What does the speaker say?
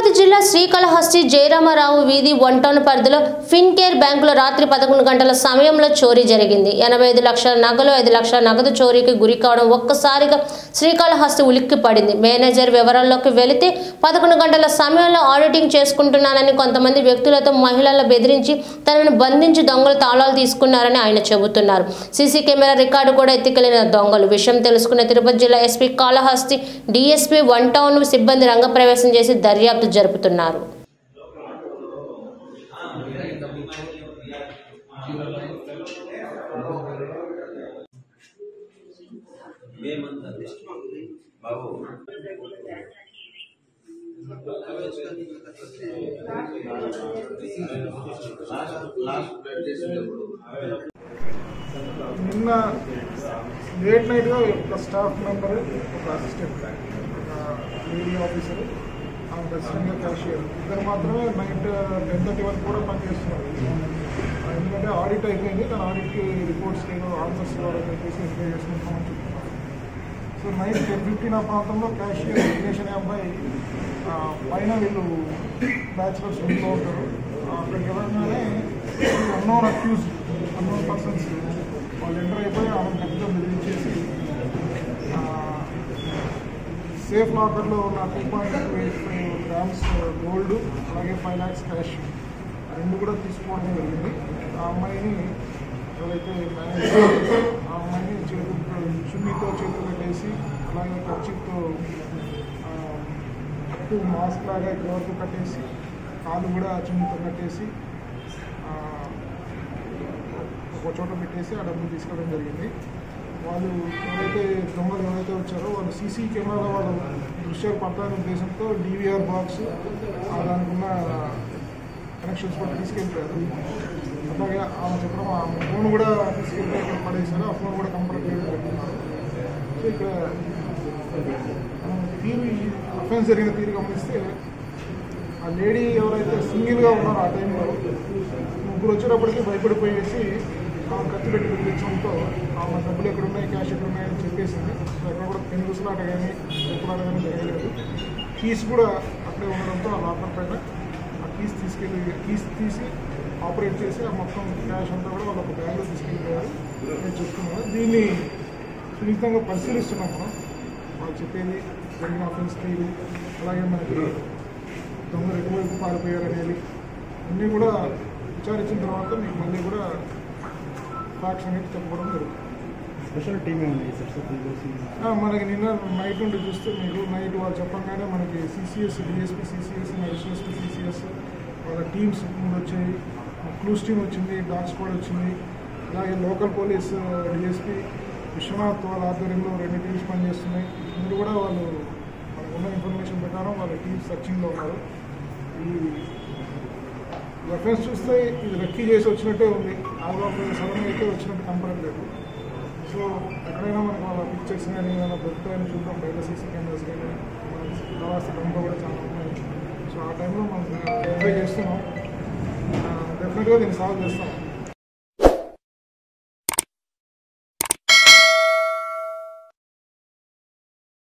తిరుపతి జిల్లా శ్రీకాళహస్తి జయరామరావు వీధి one town పరిధిలో ఫిన్కేర్ బ్యాంకులో రాత్రి పదకొండు గంటల సమయంలో చోరీ జరిగింది ఎనభై ఐదు లక్షల నగలు ఐదు లక్షల నగదు చోరీకి గురి కావడం ఒక్కసారిగా శ్రీకాళహస్తి ఉలిక్కి పడింది మేనేజర్ వివరాల్లోకి వెళితే పదకొండు గంటల సమయంలో ఆడిటింగ్ చేసుకుంటున్నానని కొంతమంది వ్యక్తులతో మహిళల బెదిరించి తనను బంధించి దొంగలు తాళాలు తీసుకున్నారని ఆయన చెబుతున్నారు సీసీ కెమెరా రికార్డు కూడా ఎత్తుకెళ్లిన దొంగలు విషయం తెలుసుకున్న తిరుపతి జిల్లా SP Kalahasti DSP one town సిబ్బంది రంగప్రవేశం చేసి దర్యాప్తు జరుపుతున్నారు బాబు లాస్ట్ బ్లడ్ చేసినప్పుడు నిన్న లేట్ నైట్గా ఒక స్టాఫ్ మెంబర్ ఒక అసిస్టెంట్ ఒక లేడీ ఆఫీసర్ ఆమె సీనియర్ క్యాషియర్ ఇద్దరు మాత్రమే నైట్ టెన్ థర్టీ వరకు కూడా పనిచేస్తున్నారు ఎందుకంటే ఆడిట్ అయిపోయింది తన ఆడిట్కి రిపోర్ట్స్ ఏదో ఆన్సర్స్ ఇవ్వాలని చెప్పేసి ఎంక్వైరీ చేసుకుంటామని చెప్తున్నారు సో నైట్ టెన్ ఫిఫ్టీన్ ఆ ప్రాంతంలో క్యాషియర్ విఘ్నేష్ అనే అబ్బాయి ఆ, పైన వీళ్ళు బ్యాచులర్స్ రూమ్లో ఉంటారు ఆ, అక్కడికి వెళ్ళగానే అన్నోన్ అక్యూజ్ అన్నోన్ పర్సన్స్ వాళ్ళు ఎంటర్ అయిపోయి ఆమె ఖచ్చితంగా బెదిరించేసి ఆ, సేఫ్ లాకర్లో ఉన్న two point two eight five grams gold అలాగే ఫైవ్ ల్యాక్స్ క్యాష్ రెండు కూడా తీసుకోవడం జరిగింది ఆ అమ్మాయిని ఎవరైతే మేనేజర్ ఆ అమ్మాయిని చేతులు చున్నీతో చేతులు కట్టేసి అలాగే ఖర్చుతో అటు మాస్క్ లాగా ఇక్కడ వరకు కట్టేసి కాలు కూడా చున్నీతో కట్టేసి ఆ, ఒక చోట పెట్టేసి ఆ డబ్బులు తీసుకోవడం జరిగింది వాళ్ళు ఎవరైతే దొంగలు ఎవరైతే వచ్చారో వాళ్ళు సీసీ కెమెరాలో వాళ్ళు దృశ్యాలు పట్టాలనే ఉద్దేశంతో డీవీఆర్ బాక్స్ దానికి ఉన్న కనెక్షన్స్ కూడా తీసుకెళ్ళిపోయారు అలాగే ఆమె చెప్పడం ఆ ఫోన్ కూడా తీసుకెళ్ళి ఇక్కడ పడేశారు ఆ ఫోన్ కూడా కంప్లీట్ పెట్టుకున్నారు సో ఇక్కడ మనం తీరు అఫెన్స్ జరిగిన తీరు గమనిస్తే ఆ లేడీ ఎవరైతే సింగిల్గా ఉన్నారో ఆ టైంలో ముగ్గురు వచ్చేటప్పటికి భయపడిపోయేసి ఆమె కత్తి పెట్టి పిలిపించడంతో ఆమె డబ్బులు ఎక్కడ ఉన్నాయి క్యాష్ ఎక్కడ ఉన్నాయని చెప్పేసింది సో ఎక్కడ కూడా పెనుగుసలాట కానీ చెప్పులాట కానీ జరగలేదు కీస్ కూడా అక్కడే ఉండడంతో ఆ లాకర్ పైన ఆ కీస్ తీసుకెళ్ళి కీస్ తీసి ఆపరేట్ చేసి ఆ మొత్తం క్యాష్ అంతా కూడా వాళ్ళ ఒక బ్యాగ్లో తీసుకెళ్ళిపోయారు నేను చెప్తున్నాను దీన్ని సున్నితంగా పరిశీలిస్తున్నాం మనం వాళ్ళు చెప్పేది జరిగిన అఫెన్స్ తీరు అలాగే మనకి దొంగలు ఎటువైపు పారిపోయారు అనేది అన్నీ కూడా విచారించిన తర్వాత మీకు మళ్ళీ కూడా ఫ్యాక్ట్స్ అనేది చెప్పడం జరుగుతుంది స్పెషల్ టీమ్ ఏమైనా సార్ సార్ దీనికోసం ఆ, మనకి నిన్న నైట్ నుండి చూస్తే మీకు నైట్ వాళ్ళు చెప్పగానే మనకి CCS DSP CCS additionals to CCS వాళ్ళ టీమ్స్ మూడు వచ్చాయి క్లూస్ టీమ్ వచ్చింది డాగ్ స్క్వాడ్ వచ్చింది అలాగే లోకల్ పోలీస్ డిఎస్పీ విశ్వనాథ్ వాళ్ళ ఆధ్వర్యంలో రెండు టీమ్స్ పనిచేస్తున్నాయి ముందు కూడా వాళ్ళు మనకు ఉన్న ఇన్ఫర్మేషన్ ప్రకారం వాళ్ళ టీమ్స్ సర్చింగ్లో ఉన్నారు ఈ రెఫరెన్స్ చూస్తే ఇది రెక్కీ చేసి వచ్చినట్టే ఉంది ఆల్బాబు సడన్ అయితే వచ్చినట్టు కనపడలేదు సో ఎక్కడైనా మనకు వాళ్ళ పిక్చర్స్ కానీ ఏమైనా దొరుకుతాయని చూద్దాం బయట సీసీ కెమెరాస్ కానీ తర్వాత గంటలో కూడా చాలా ఉన్నాయి సో ఆ టైంలో మనం వెరిఫై చేస్తున్నాం డెఫినెట్గా దీన్ని సాల్వ్ చేస్తాం